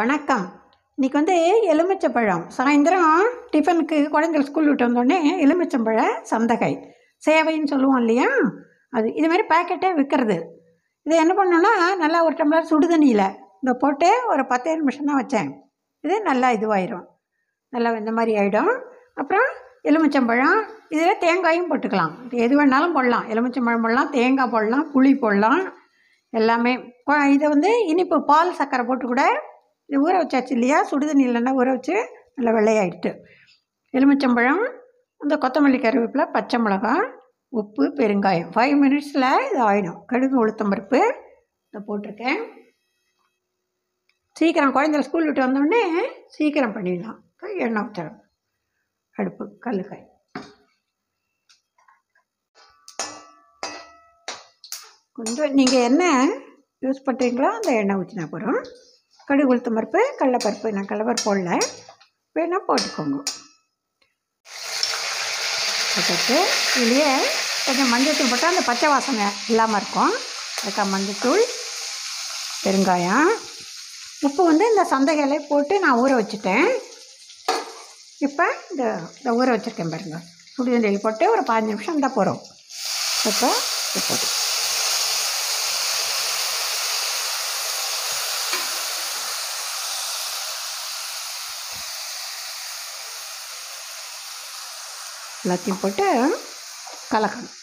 வணக்கம் இன்றைக்கி வந்து எலுமிச்சம்பழம் சாயந்தரம் டிஃபனுக்கு குழந்தைகள் ஸ்கூல் விட்டு வந்தோடனே எலுமிச்சம்பழ சந்தகை சேவைன்னு சொல்லுவோம் இல்லையா அது இது மாதிரி பேக்கெட்டே விற்கிறது இதை என்ன பண்ணோன்னா நல்லா ஒரு டம்ளர் சுடுதண்ணியில் இந்த போட்டு ஒரு பத்தே நிமிஷம் தான் வச்சேன் இது நல்லா இதுவாயிரும் நல்லா இந்த மாதிரி ஆகிடும் அப்புறம் எலுமிச்சம்பழம் இதில் தேங்காயும் போட்டுக்கலாம் இது எது வேணாலும் போடலாம் எலுமிச்சம்பழம் போடலாம் தேங்காய் போடலாம் புளி போடலாம் எல்லாமே கொ- இதை வந்து இனிப்பு பால் சர்க்கரை போட்டு கூட இது ஊற வச்சாச்சு இல்லையா சுடுதண்ணி இல்லைன்னா ஊற வச்சு நல்லா வெள்ளையாயிடுட்டு எலுமிச்சம்பழம் இந்த கொத்தமல்லி கருவேப்பிலை பச்சை மிளகாய் உப்பு பெருங்காயம் ஃபைவ் மினிட்ஸில் இது ஆயிடும் கடுகு உளுத்தம் பருப்பு இதை போட்டிருக்கேன் சீக்கிரம் குழந்தைகள் ஸ்கூல் விட்டு வந்தோடனே சீக்கிரம் பண்ணிடலாம் எண்ணெய் ஊற்றணும் அடுப்பு கல்லுக்காய் கொஞ்சம் நீங்கள் என்ன யூஸ் பண்ணுறீங்களோ அந்த எண்ணெய் ஊற்றினா போகிறோம் கடுகு உளுத்தம் பருப்பு கடலைப்பருப்பு நான் கடலைப்பருப்பு போடல வேணால் போட்டுக்கோங்க போட்டுட்டு இதுலேயே கொஞ்சம் மஞ்சள்தூள் போட்டால் அந்த பச்சை வாசனை இல்லாமல் இருக்கும் அதுக்காக மஞ்சள்தூள் பெருங்காயம் உப்பு வந்து இந்த சந்தைகளை போட்டு நான் ஊற வச்சுட்டேன் இப்போ இந்த இந்த ஊற வச்சுருக்கேன் பாருங்க சுடுதண்ணியில் போட்டு ஒரு பாஞ்சு நிமிஷம் இருந்தால் போகிறோம் இப்போ இது போட்டு எல்லாத்தையும் போட்டு கலக்கணும்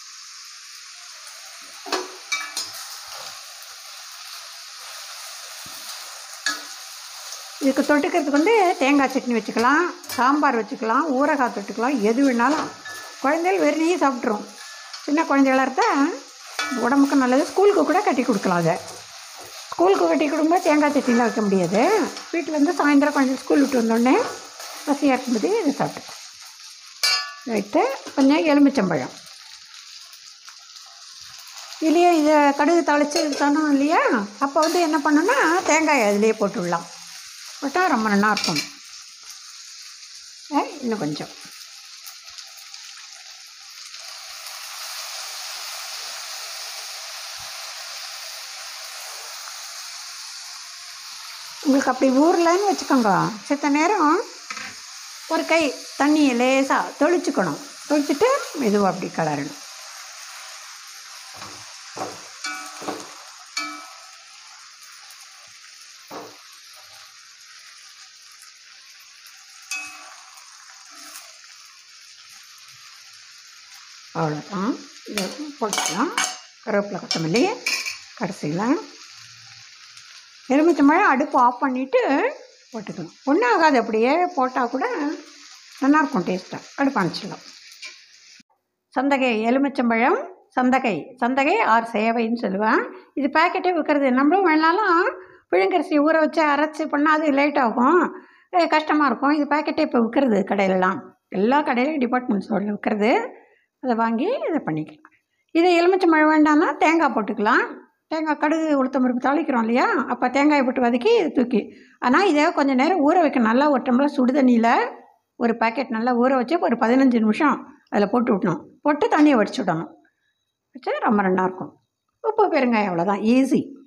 இதுக்கு தொட்டுக்கிறதுக்கு வந்து தேங்காய் சட்னி வச்சுக்கலாம் சாம்பார் வச்சுக்கலாம் ஊறுகாய் தொட்டுக்கலாம் எது வேணாலும் குழந்தைகள் வெறும் சாப்பிட்ரும் சின்ன குழந்தைகளா இருந்தால் உடம்புக்கு நல்லது ஸ்கூலுக்கு கூட கட்டி கொடுக்கலாம் அதை ஸ்கூலுக்கு கட்டி கொடுக்கும்போது தேங்காய் சட்னிலாம் வைக்க முடியாது வீட்டில் வந்து சாயந்தரம் குழந்தை ஸ்கூல் விட்டு வந்தோடனே பசியாக இருக்கும்போது இதை சாப்பிட்டு ரைட்டு கொஞ்சம் எலுமிச்சம்பழம் இதுலேயே இதை கடுகு தாளித்து தரணும் இல்லையா அப்போ வந்து என்ன பண்ணோன்னா தேங்காய் அதிலேயே போட்டு விடலாம் போட்டால் ரொம்ப நல்லா இருக்கும் ஏ, இன்னும் கொஞ்சம் உங்களுக்கு அப்படி ஊறலன்னு வச்சுக்கோங்க சித்த நேரம் ஒரு கை தண்ணியை லேசாக தொளிச்சுக்கணும் தொளிச்சுட்டு மெதுவாக அப்படி கலரணும் அவ்வளோதான் இதை போட்டுக்கலாம் கருவேப்பிலை கொத்தமல்லி கடைசியில் எலுமிச்சம்பழம் அடுப்பு ஆஃப் பண்ணிவிட்டு போட்டுக்கணும் ஒன்றும் ஆகாது அப்படியே போட்டால் கூட நல்லாயிருக்கும் டேஸ்ட்டாக அடுப்பு அணைச்சிடலாம் சந்தகை எலுமிச்சம்பழம் சந்தகை சந்தகை ஆர் சேவைன்னு சொல்லுவேன் இது பேக்கெட்டே விற்கிறது நம்மளும் வேணாலும் புழுங்கரிசி ஊற வச்சு அரைச்சி பண்ணால் அது லேட் ஆகும் அஹ் கஷ்டமாக இருக்கும் இது பேக்கெட்டே இப்போ விற்கிறது கடையிலலாம் எல்லா கடையிலையும் டிபார்ட்மெண்ட் ஸ்டோரில் விற்கிறது அதை வாங்கி இதை பண்ணிக்கலாம் இது எலுமிச்சம்பழம் வேண்டாம்னா தேங்காய் போட்டுக்கலாம் தேங்காய் கடுகு உளுத்தம் பருப்பு தாளிக்கிறோம் இல்லையா அப்போ தேங்காயை போட்டு வதக்கி இது தூக்கி ஆனால் இதை கொஞ்சம் நேரம் ஊற வைக்கணும் நல்லா ஒரு டம்ளர் சுடு தண்ணியில் ஒரு பாக்கெட் நல்லா ஊற வச்சு ஒரு பதினஞ்சு நிமிஷம் அதில் போட்டு விட்டணும் போட்டு தண்ணியை வடிச்சு விடணும் வச்சு ரொம்ப நல்லாயிருக்கும் உப்பு பெருங்காயம் அவ்வளோதான் ஈஸி